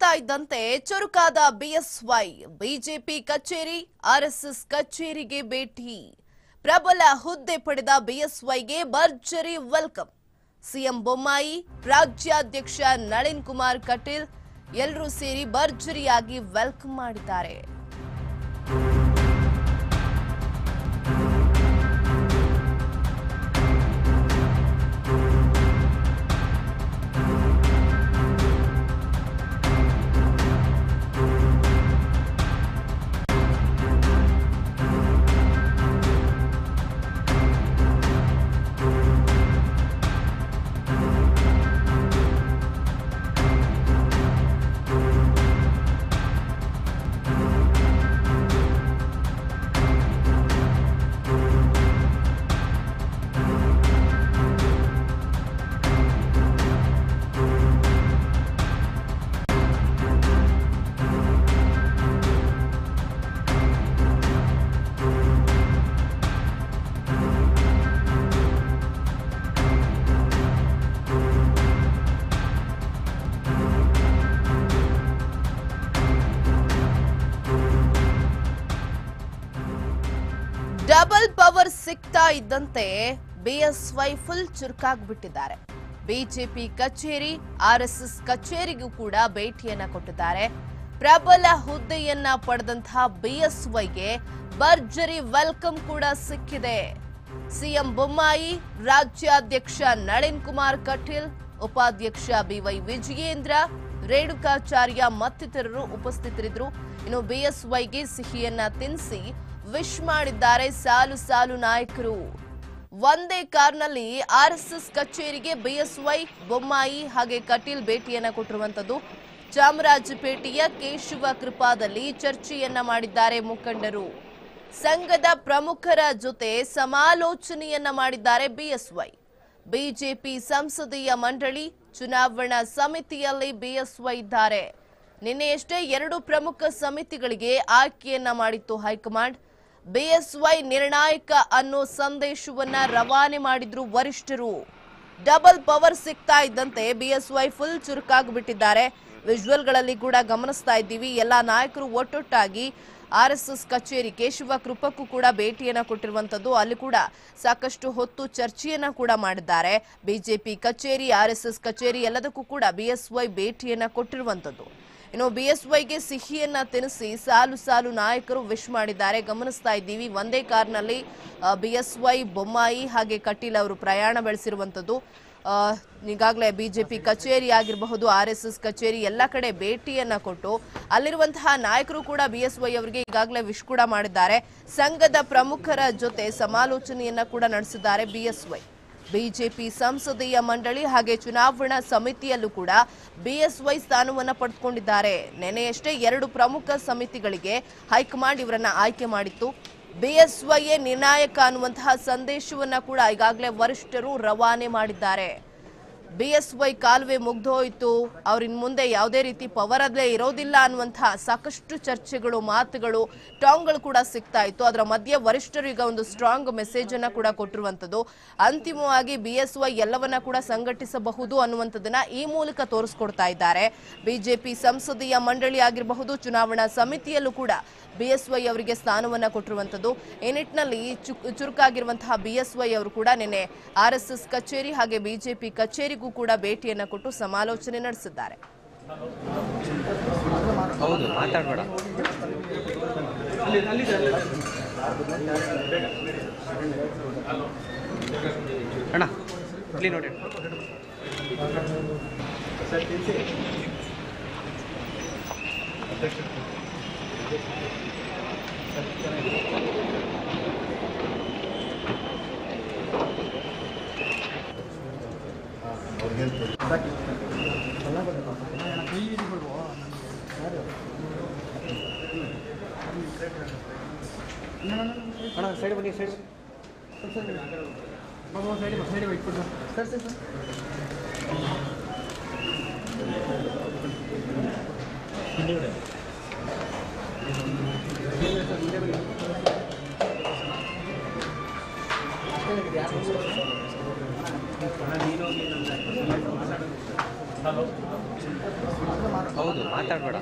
ಸಿಗ್ತಾ ಇದ್ದಂತೆ ಚುರುಕಾದ ಬಿಎಸ್ವೈ ಬಿಜೆಪಿ ಕಚೇರಿ ಆರ್ಎಸ್ಎಸ್ ಕಚೇರಿಗೆ ಭೇಟಿ ಪ್ರಬಲ ಹುದ್ದೆ ಪಡೆದ ಬಿಎಸ್ವೈಗೆ ಭರ್ಜರಿ ವೆಲ್ಕಮ್ ಸಿಎಂ ಬೊಮ್ಮಾಯಿ ರಾಜ್ಯಾಧ್ಯಕ್ಷ ನಳಿನ್ ಕುಮಾರ್ ಕಟೀಲ್ ಎಲ್ಲರೂ ಸೇರಿ ಭರ್ಜರಿಯಾಗಿ ವೆಲ್ಕಮ್ ಮಾಡಿದ್ದಾರೆ ಡಬಲ್ ಪವರ್ ಸಿಗ್ತಾ ಇದ್ದಂತೆ ಬಿಎಸ್ವೈ ಫುಲ್ ಚುರುಕಾಗ್ಬಿಟ್ಟಿದ್ದಾರೆ ಬಿಜೆಪಿ ಕಚೇರಿ ಆರ್ಎಸ್ಎಸ್ ಕಚೇರಿಗೂ ಕೂಡ ಭೇಟಿಯನ್ನ ಕೊಟ್ಟಿದ್ದಾರೆ ಪ್ರಬಲ ಹುದ್ದೆಯನ್ನ ಪಡೆದಂತಹ ಬಿಎಸ್ವೈಗೆ ಭರ್ಜರಿ ವೆಲ್ಕಮ್ ಕೂಡ ಸಿಕ್ಕಿದೆ ಸಿಎಂ ಬೊಮ್ಮಾಯಿ ರಾಜ್ಯಾಧ್ಯಕ್ಷ ನಳಿನ್ ಕುಮಾರ್ ಕಟೀಲ್ ಉಪಾಧ್ಯಕ್ಷ ಬಿವೈ ವಿಜಯೇಂದ್ರ ರೇಣುಕಾಚಾರ್ಯ ಮತ್ತಿತರರು ಉಪಸ್ಥಿತರಿದ್ದರು ಇನ್ನು ಬಿಎಸ್ವೈಗೆ ಸಿಹಿಯನ್ನ ತಿನ್ನಿಸಿ ವಿಶ್ ಮಾಡಿದ್ದಾರೆ ಸಾಲು ಸಾಲು ನಾಯಕರು ಒಂದೇ ಕಾರ್ನಲ್ಲಿ ಆರ್ಎಸ್ಎಸ್ ಕಚೇರಿಗೆ ಬಿಎಸ್ವೈ ಬೊಮ್ಮಾಯಿ ಹಾಗೆ ಕಟೀಲ್ ಭೇಟಿಯನ್ನ ಕೊಟ್ಟಿರುವಂತದ್ದು ಚಾಮರಾಜಪೇಟೆಯ ಕೇಶವ ಕೃಪಾದಲ್ಲಿ ಚರ್ಚೆಯನ್ನ ಮಾಡಿದ್ದಾರೆ ಮುಖಂಡರು ಸಂಘದ ಪ್ರಮುಖರ ಜೊತೆ ಸಮಾಲೋಚನೆಯನ್ನ ಮಾಡಿದ್ದಾರೆ ಬಿಎಸ್ವೈ ಬಿಜೆಪಿ ಸಂಸದೀಯ ಮಂಡಳಿ ಚುನಾವಣಾ ಸಮಿತಿಯಲ್ಲಿ ಬಿಎಸ್ವೈ ಇದ್ದಾರೆ ನಿನ್ನೆಯಷ್ಟೇ ಎರಡು ಪ್ರಮುಖ ಸಮಿತಿಗಳಿಗೆ ಆಯ್ಕೆಯನ್ನ ಮಾಡಿತ್ತು ಹೈಕಮಾಂಡ್ ಬಿಎಸ್ವೈ ನಿರ್ಣಾಯಕ ಅನ್ನೋ ಸಂದೇಶವನ್ನ ರವಾನೆ ಮಾಡಿದ್ರು ವರಿಷ್ಠರು ಡಬಲ್ ಪವರ್ ಸಿಗ್ತಾ ಇದ್ದಂತೆ ಬಿಎಸ್ವೈ ಫುಲ್ ಚುರುಕಾಗ್ಬಿಟ್ಟಿದ್ದಾರೆ ವಿಜುವಲ್ಗಳಲ್ಲಿ ಕೂಡ ಗಮನಿಸ್ತಾ ಇದ್ದೀವಿ ಎಲ್ಲಾ ನಾಯಕರು ಒಟ್ಟೊಟ್ಟಾಗಿ ಆರ್ಎಸ್ಎಸ್ ಕಚೇರಿ ಕೇಶವ ಕೃಪಕ್ಕೂ ಕೂಡ ಭೇಟಿಯನ್ನ ಕೊಟ್ಟಿರುವಂತದ್ದು ಅಲ್ಲಿ ಕೂಡ ಸಾಕಷ್ಟು ಹೊತ್ತು ಚರ್ಚೆಯನ್ನ ಕೂಡ ಮಾಡಿದ್ದಾರೆ ಬಿಜೆಪಿ ಕಚೇರಿ ಆರ್ಎಸ್ಎಸ್ ಕಚೇರಿ ಎಲ್ಲದಕ್ಕೂ ಕೂಡ ಬಿಎಸ್ವೈ ಭೇಟಿಯನ್ನ ಕೊಟ್ಟಿರುವಂತದ್ದು ಇನ್ನು ಬಿಎಸ್ವೈಗೆ ಸಿಹಿಯನ್ನ ತಿನ್ನಿಸಿ ಸಾಲು ಸಾಲು ನಾಯಕರು ವಿಶ್ ಮಾಡಿದ್ದಾರೆ ಗಮನಿಸ್ತಾ ಇದ್ದೀವಿ ಒಂದೇ ಕಾರ್ನಲ್ಲಿ ಬಿಎಸ್ವೈ ಬೊಮ್ಮಾಯಿ ಹಾಗೆ ಕಟೀಲ್ ಅವರು ಪ್ರಯಾಣ ಬೆಳೆಸಿರುವಂತದ್ದು ಆ, ಈಗಾಗಲೇ ಬಿಜೆಪಿ ಕಚೇರಿ ಆಗಿರಬಹುದು ಆರ್ ಎಸ್ ಎಸ್ ಕಚೇರಿ ಎಲ್ಲ ಕಡೆ ಭೇಟಿಯನ್ನ ಕೊಟ್ಟು ಅಲ್ಲಿರುವಂತಹ ನಾಯಕರು ಕೂಡ ಬಿಎಸ್ವೈ ಅವರಿಗೆ ಈಗಾಗಲೇ ವಿಶ್ ಕೂಡ ಮಾಡಿದ್ದಾರೆ ಸಂಘದ ಪ್ರಮುಖರ ಜೊತೆ ಸಮಾಲೋಚನೆಯನ್ನ ಕೂಡ ನಡೆಸಿದ್ದಾರೆ ಬಿಎಸ್ವೈ ಬಿಜೆಪಿ ಸಂಸದೀಯ ಮಂಡಳಿ ಹಾಗೆ ಚುನಾವಣಾ ಸಮಿತಿಯಲ್ಲೂ ಕೂಡ ಬಿಎಸ್ವೈ ಸ್ಥಾನವನ್ನ ಪಡೆದುಕೊಂಡಿದ್ದಾರೆ ನೆನೆಯಷ್ಟೇ ಎರಡು ಪ್ರಮುಖ ಸಮಿತಿಗಳಿಗೆ ಹೈಕಮಾಂಡ್ ಇವರನ್ನ ಆಯ್ಕೆ ಮಾಡಿತ್ತು ಬಿಎಸ್ವೈಯೇ ನಿರ್ಣಾಯಕ ಅನ್ನುವಂತಹ ಸಂದೇಶವನ್ನ ಕೂಡ ಈಗಾಗಲೇ ವರಿಷ್ಠರು ರವಾನೆ ಮಾಡಿದ್ದಾರೆ ಬಿಎಸ್ವೈ ಕಾಲುವೆ ಮುಗ್ದೋಯ್ತು ಅವ್ರ ಇನ್ ಮುಂದೆ ಯಾವುದೇ ರೀತಿ ಪವರ್ ಅಲ್ಲೇ ಇರೋದಿಲ್ಲ ಅನ್ನುವಂತಹ ಸಾಕಷ್ಟು ಚರ್ಚೆಗಳು ಮಾತುಗಳು ಟಾಂಗ್ಗಳು ಕೂಡ ಸಿಗ್ತಾ ಇತ್ತು ಅದರ ಮಧ್ಯೆ ವರಿಷ್ಠರು ಈಗ ಒಂದು ಸ್ಟ್ರಾಂಗ್ ಮೆಸೇಜ್ ಅನ್ನ ಕೂಡ ಕೊಟ್ಟಿರುವಂತದ್ದು ಅಂತಿಮವಾಗಿ ಬಿಎಸ್ವೈ ಎಲ್ಲವನ್ನ ಕೂಡ ಸಂಘಟಿಸಬಹುದು ಅನ್ನುವಂಥದ್ದನ್ನ ಈ ಮೂಲಕ ತೋರಿಸ್ಕೊಡ್ತಾ ಇದ್ದಾರೆ ಬಿಜೆಪಿ ಸಂಸದೀಯ ಮಂಡಳಿ ಆಗಿರಬಹುದು ಚುನಾವಣಾ ಸಮಿತಿಯಲ್ಲೂ ಕೂಡ ಬಿಎಸ್ವೈ ಅವರಿಗೆ ಸ್ಥಾನವನ್ನ ಕೊಟ್ಟಿರುವಂತದ್ದು ಈ ನಿಟ್ಟಿನಲ್ಲಿ ಚು- ಚುರುಕಾಗಿರುವಂತಹ ಬಿಎಸ್ವೈ ಅವರು ಕೂಡ ನಿನ್ನೆ ಆರ್ಎಸ್ಎಸ್ ಕಚೇರಿ ಹಾಗೆ ಬಿಜೆಪಿ ಕಚೇರಿಗೂ ಕೂಡ ಭೇಟಿಯನ್ನ ಕೊಟ್ಟು ಸಮಾಲೋಚನೆ ನಡೆಸಿದ್ದಾರೆ ಹೌದು ಮಾತಾಡಬೇಡ ಅಣ್ಣ ಇಲ್ಲಿ ನೋಡಿ ಅಣ್ಣ ಸೈಡ್ ಬನ್ನಿ ಸೈಡ್ ಬನ್ನಿ ಹೌದು ಮಾತಾಡಬೇಡ